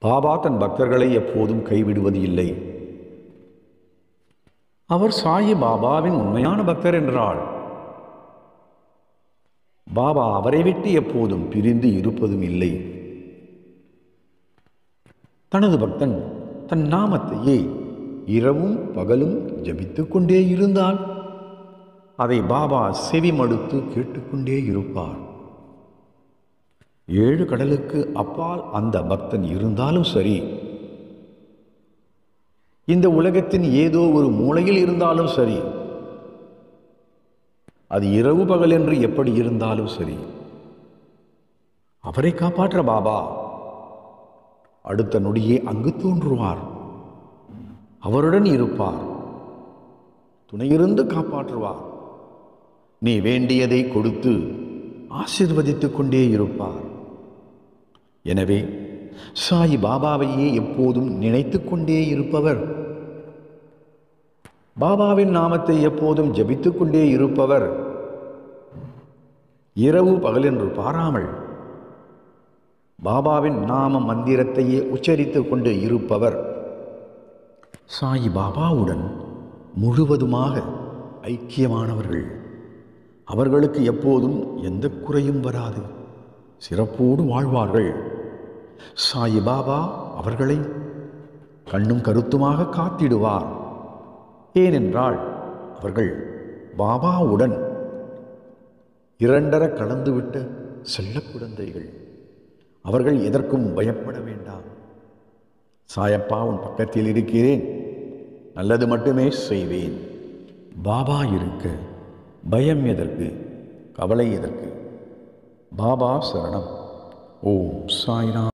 பாபா தன் பக்தர்களை எப்போதும் கைவிடுவது இல்லை அவர் சாயி பாபாவின் உண்மையான பக்தர் என்றாள் பாபா அவரை விட்டு எப்போதும் பிரிந்து இருப்பதும் இல்லை தனது பக்தன் தன் நாமத்தையே இரவும் பகலும் ஜபித்துக் கொண்டே இருந்தால் அதை பாபா செவி மடுத்து கேட்டுக்கொண்டே இருப்பார் ஏழு கடலுக்கு அப்பால் அந்த பக்தன் இருந்தாலும் சரி இந்த உலகத்தின் ஏதோ ஒரு மூலையில் இருந்தாலும் சரி அது இரவு பகல் என்று எப்படி இருந்தாலும் சரி அவரை காப்பாற்ற பாபா அடுத்த நொடியே அங்கு தோன்றுவார் அவருடன் இருப்பார் துணையிருந்து காப்பாற்றுவார் நீ வேண்டியதை கொடுத்து ஆசிர்வதித்துக் கொண்டே இருப்பார் எனவே சாய் பாபாவையே எப்போதும் நினைத்து கொண்டே இருப்பவர் பாபாவின் நாமத்தை எப்போதும் ஜபித்துக் கொண்டே இருப்பவர் இரவு பகலென்று பாராமல் பாபாவின் நாம மந்திரத்தையே உச்சரித்துக் கொண்டு இருப்பவர் சாய் பாபாவுடன் முழுவதுமாக ஐக்கியமானவர்கள் அவர்களுக்கு எப்போதும் எந்த குறையும் வராது சிறப்போடு வாழ்வார்கள் சாய் பாபா அவர்களை கண்ணும் கருத்துமாக காத்திடுவார் ஏனென்றால் அவர்கள் பாபாவுடன் இரண்டர கலந்துவிட்ட செல்ல குழந்தைகள் அவர்கள் எதற்கும் பயப்பட வேண்டாம் சாயப்பா உன் பக்கத்தில் இருக்கிறேன் நல்லது மட்டுமே செய்வேன் பாபா இருக்க பயம் எதற்கு கவலை எதற்கு பாபா சரணம் ஓம் சாய்ராம்